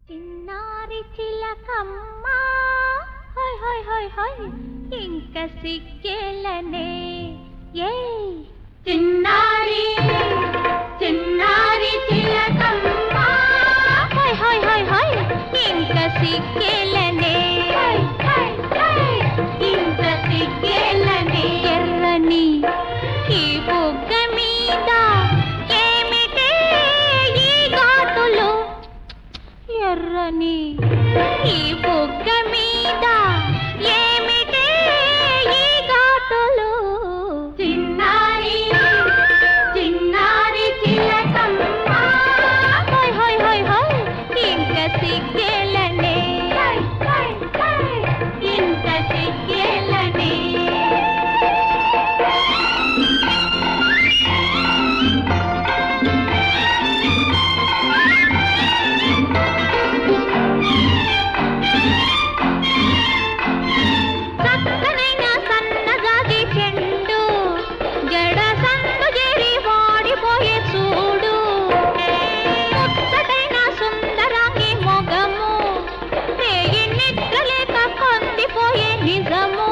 చిన్నారి చిలకమ్మ హోయ్ హోయ్ హోయ్ హోయ్ ఇంక సిగ్గేలనే ఏ చిన్నారి చిన్నారి చిలకమ్మ హోయ్ హోయ్ హోయ్ హోయ్ ఇంక సిగ్గేలనే ఇంక సిగ్గేలనే ఎర్రని ఈ బుగ్గ మీద ఏమిటే ఈ ఘాటులు ఎర్రని ఈ బుగ్గ మీద ఏమిటే ఈ ఘాటులు చిన్నారి చిన్నారి చిలకమ్మ హోయ్ హోయ్ హోయ్ హోయ్ ఇంక సిగ్గేలనే ఇంక సిగ్గేలనే చక్కనైన సన్నజాజి చెండు జడ సందు చేరి వాడిపోయే చూడు ముచ్చటైన సుందరాంగి మొగము రేయి నిద్రలేక కందిపోయే నిజము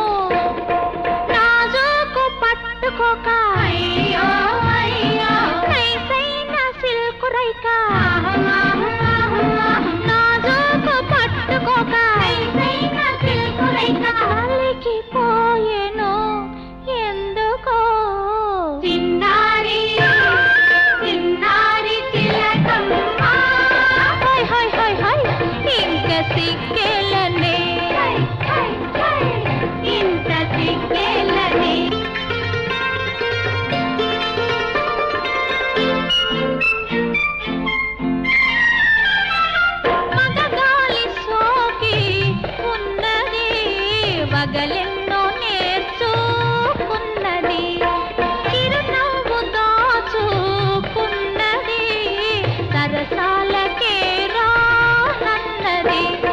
నాజుకు పట్టుకోక అయ్యో అయ్యో నైసైన సిల్కు రైక నాజుకు పట్టుకోక నైసైన సిల్కు రైక గాలికి పోయెను ఎందుకో చిన్నారి చిన్నారి చిలకమ్మ హోయ్ హోయ్ హోయ్ హోయ్ ఇంక సిగ్గేలనే ఇంత సిగ్గేలనే మగగాలి సోకి ఉన్నది వగలెన్నో నేర్చుకున్నది చిరునవ్వు దాచుకున్నది సరసాలకే రానన్నది